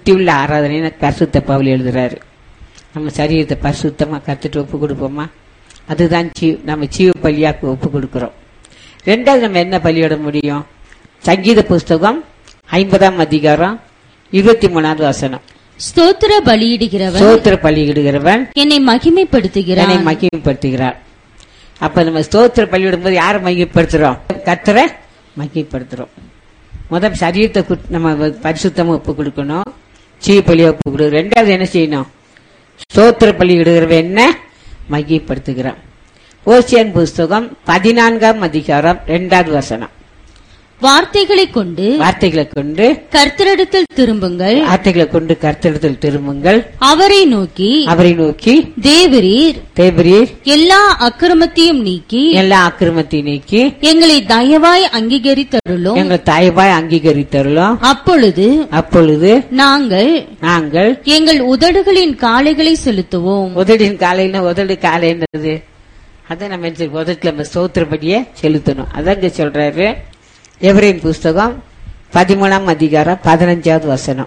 புத்தியுள்ள ஆராதனை பரிசுத்த பவுல் எழுதுறாரு நம்ம சரீரத்தை பரிசுத்தமா கத்துட்டு ஒப்பு கொடுப்போமா அதுதான் ஜீ நம்ம ஜீவ பலியாக்கு ஒப்பு கொடுக்கிறோம் ரெண்டாவது நம்ம என்ன பலியிட முடியும் சங்கீத புஸ்தகம் ஐம்பதாம் அதிகாரம் இருபத்தி மூணாவது வசனம் ஸ்தோத்திர பலியிடுகிறவன் ஸ்தோத்திர பலியிடுகிறவன் என்னை மகிமைப்படுத்துகிறான் என்னை மகிமைப்படுத்துகிறார் அப்ப நம்ம ஸ்தோத்திர பலியிடும் போது யாரை மகிமைப்படுத்துறோம் கத்தரை மகிமைப்படுத்துறோம் முதல் சரீரத்தை குட்- நம்ம பரிசுத்தமா ஒப்பு கொடுக்கணும் சீ பலியை ஒப்பு கொடுக்கணும் ரெண்டாவது என்ன செய்யணும் ஸ்தோத்திர பலி இடுகிறவ என்ன மகிமைப்படுத்துகிறான் ஓசியன் புஸ்தகம் பதினான்காம் அதிகாரம் இரண்டாவது வசனம் வார்த்தைகளைக் கொண்டு வார்த்தைகளை கொண்டு கர்த்தரிடத்தில் திரும்புங்கள் வார்த்தைகளை கொண்டு கர்த்தரிடத்தில் திரும்புங்கள் அவரை நோக்கி அவரை நோக்கி தேவரீர் தேவரீர் எல்லா அக்கிரமத்தையும் நீக்கி எல்லா அக்கிரமத்தை நீக்கி எங்களை தயவாய் அங்கீகரித்தருளும் எங்கள் தாய்பாய் அங்கீகரித்தருளும் அப்பொழுது அப்பொழுது நாங்கள் நாங்கள் எங்கள் உதடுகளின் காளைகளை செலுத்துவோம் உதடின் காலையில உதடு காலை என்னது அதை நம்ம என்ன செய்யணும்? உதட்டுல நம்ம ஸ்தோத்திரப்படியே செலுத்தணும் அதான் இங்க சொல்றாரு எவரின் புஸ்தகம் பதிமூணாம் அதிகாரம் பதினஞ்சாவது வசனம்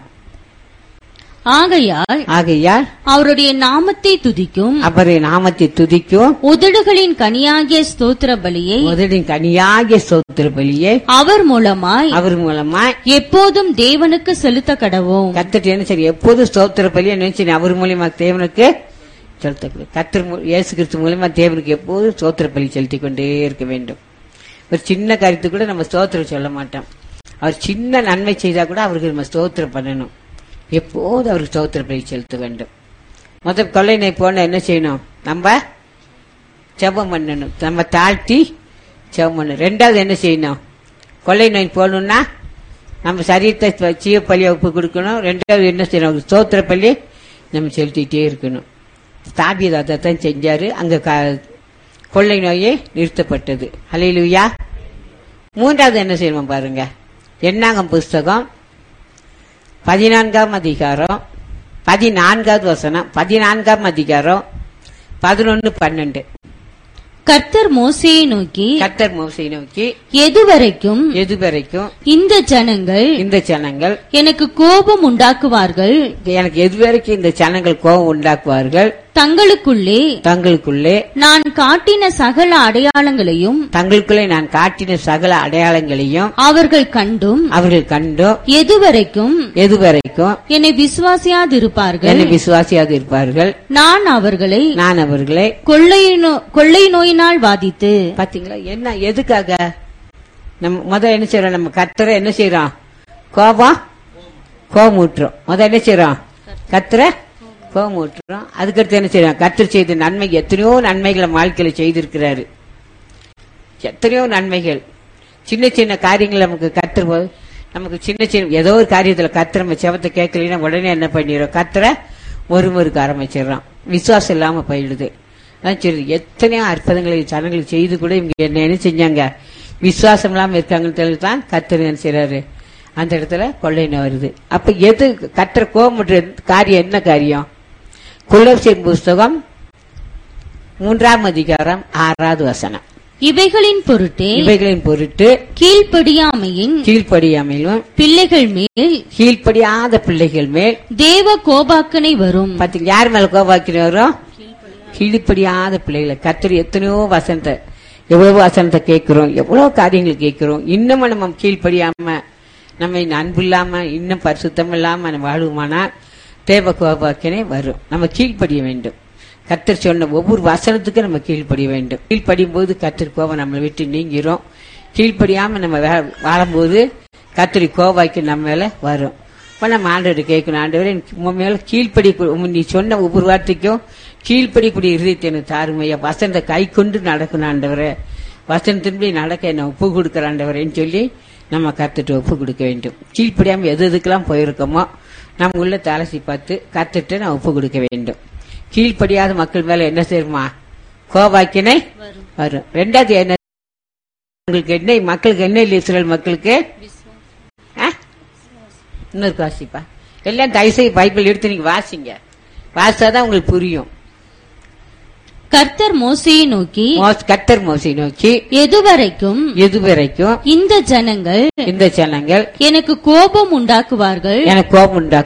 ஆகையால் ஆகையால் அவருடைய நாமத்தை துதிக்கும் அவரை நாமத்தை துதிக்கும் உதடுகளின் கனியாகிய ஸ்தோத்திர பலியை உதடின் கனியாகிய ஸ்தோத்திர பலியை அவர் மூலமாய் அவர் மூலமா எப்போதும் தேவனுக்கு செலுத்த கடவோம் கத்துட்டு என்ன சரி எப்போதும் ஸ்தோத்திர பலியை நினைச்சு அவர் மூலியமா தேவனுக்கு செலுத்தக்கூடாது கத்தர் மூ- இயேசு கிறிஸ்து மூலியமா தேவனுக்கு எப்போதும் ஸ்தோத்திர பலி செலுத்திக் கொண்டே இருக்க வேண்டும் ஒரு சின்ன காரியத்துக்கு கூட நம்ம ஸ்தோத்திரம் சொல்ல மாட்டோம் அவர் சின்ன நன்மை செய்தா கூட அவருக்கு நம்ம ஸ்தோத்திரம் பண்ணணும் எப்போதும் அவருக்கு ஸ்தோத்திர பலி செலுத்த வேண்டும் முதல் கொள்ளை நோய் போன என்ன செய்யணும் நம்ம ஜெபம் பண்ணணும் நம்ம தாழ்த்தி ஜெபம் பண்ணணும் ரெண்டாவது என்ன செய்யணும் கொள்ளை நோய் போகணும்னா நம்ம சரீரத்தை சீவ பள்ளியை ஒப்பு கொடுக்கணும் ரெண்டாவது என்ன செய்யணும் ஸ்தோத்திர பள்ளி நம்ம செலுத்திட்டே இருக்கணும் தாபியது அதை தான் செஞ்சாரு அங்க க- கொள்ளை நோயே நிறுத்தப்பட்டது அலையிலுயா மூன்றாவது என்ன செய்யணும் பாருங்க எண்ணாகம் புஸ்தகம் பதினான்காம் அதிகாரம் பதினான்காவது வசனம் பதினான்காம் அதிகாரம் பதினொன்னு பன்னெண்டு கர்த்தர் மோசேயை நோக்கி கத்தர் மோசை நோக்கி எதுவரைக்கும் எது வரைக்கும் இந்த ஜனங்கள் இந்த ஜனங்கள் எனக்கு கோபம் உண்டாக்குவார்கள் எனக்கு எது வரைக்கும் இந்த ஜனங்கள் கோபம் உண்டாக்குவார்கள் தங்களுக்குள்ளே தங்களுக்குள்ளே நான் காட்டின சகல அடையாளங்களையும் தங்களுக்குள்ளே நான் காட்டின சகல அடையாளங்களையும் அவர்கள் கண்டும் அவர்கள் கண்டோ எதுவரைக்கும் எது வரைக்கும் என்னை விசுவாசியாதிருப்பார்கள் என்னை விசுவாசியாக இருப்பார்கள் நான் அவர்களை நான் அவர்களை கொள்ளை நோ- கொள்ளை நோயினால் பாதித்து பாத்தீங்களா என்ன எதுக்காக நம்ம முதல்ல என்ன செய்யறோம் நம்ம கத்தரை என்ன செய்யறோம் கோபம் கோபம் ஊட்டுறோம் முதல்ல என்ன செய்யறோம் கத்தரை கோபம் ஊட்டுறோம் அதுக்கடுத்து என்ன செய்யறோம் கத்தர் செய்த நன்மை எத்தனையோ நன்மைகளை வாழ்க்கையில செய்திருக்கிறாரு எத்தனையோ நன்மைகள் சின்ன சின்ன காரியங்கள் நமக்கு கத்துற போது நமக்கு சின்ன சின்ன ஏதோ ஒரு காரியத்துல கத்துற நம்ம செவத்தை கேட்கலைன்னா உடனே என்ன பண்ணிடுறோம் கத்துற ஒரு முறுக்க ஆரம்பிச்சிடுறோம் விசுவாசம் இல்லாம போயிடுது அதான் சரி எத்தனையோ அற்புதங்களை ஜனங்களுக்கு செய்து கூட இவங்க என்ன என்ன செஞ்சாங்க விசுவாசம் இல்லாம இருக்காங்கன்னு தெரிஞ்சு தான் கத்தர் என்ன செய்றாரு அந்த இடத்துல கொள்ளையின வருது அப்ப எது கத்துற கோபமுற்ற காரியம் என்ன காரியம் குலசின் புஸ்தகம் மூன்றாம் அதிகாரம் ஆறாவது வசனம் இவைகளின் பொருட்டே இவைகளின் பொருட்டு கீழ்ப்படியாமையின் கீழ்ப்படியாமையிலும் பிள்ளைகள் மேல் கீழ்ப்படியாத பிள்ளைகள் மேல் தேவ கோபாக்கனை வரும் பாத்தீங்க யார் மேல கோபாக்கின வரும் கீழ்ப்படியாத பிள்ளைகளை கத்தர் எத்தனையோ வசனத்தை எவ்வளவு வசனத்தை கேட்கிறோம் எவ்வளவு காரியங்கள் கேட்கிறோம் இன்னமும் நம்ம கீழ்ப்படியாம நம்ம அன்பு இல்லாம இன்னும் பரிசுத்தம் இல்லாம நம்ம வாழ்வோமானால் தேவ கோபாக்கினே வரும் நம்ம கீழ்ப்படிய வேண்டும் கத்தர் சொன்ன ஒவ்வொரு வசனத்துக்கும் நம்ம கீழ்ப்படிய வேண்டும் கீழ்ப்படியும் போது கத்தர் கோபம் நம்மளை விட்டு நீங்கிரும் கீழ்ப்படியாம நம்ம வா- வாழும்போது கத்தரி கோபாக்கி நம்ம மேல வரும் இப்ப நம்ம ஆண்டவர் கேட்கணும் ஆண்டவரே உன் மேல கீழ்ப்படி நீ சொன்ன ஒவ்வொரு வார்த்தைக்கும் கீழ்ப்படிக்கூடிய இருதயத்தை எனக்கு தாருமையா வசனத்தை கை கொண்டு நடக்கணும் ஆண்டவரே வசனத்தின்படி நடக்க என்ன ஒப்பு கொடுக்குற ஆண்டவரேன்னு சொல்லி நம்ம கத்துட்டு ஒப்பு கொடுக்க வேண்டும் கீழ்ப்படியாம எது எதுக்கெல்லாம் போயிருக்கோமோ நம்ம உள்ள தலசி பார்த்து கத்துட்டு நான் ஒப்பு கொடுக்க வேண்டும் கீழ்ப்படியாத மக்கள் மேல என்ன செய்யுமா கோபாக்கினை வரும் ரெண்டாவது என்ன உங்களுக்கு என்ன மக்களுக்கு என்ன இல்லை இஸ்ரேல் மக்களுக்கு ஆ? இன்னொரு வாசிப்பா எல்லாம் தயவுசெய்து பைபிள் எடுத்து நீங்க வாசிங்க வாசிச்சாதான் உங்களுக்கு புரியும் கர்த்தர் மோசையை நோக்கி மோஸ்- கத்தர் மோசை நோக்கி எதுவரைக்கும் எது வரைக்கும் இந்த ஜனங்கள் இந்த ஜனங்கள் எனக்கு கோபம் உண்டாக்குவார்கள் எனக்கு கோபம் உண்டா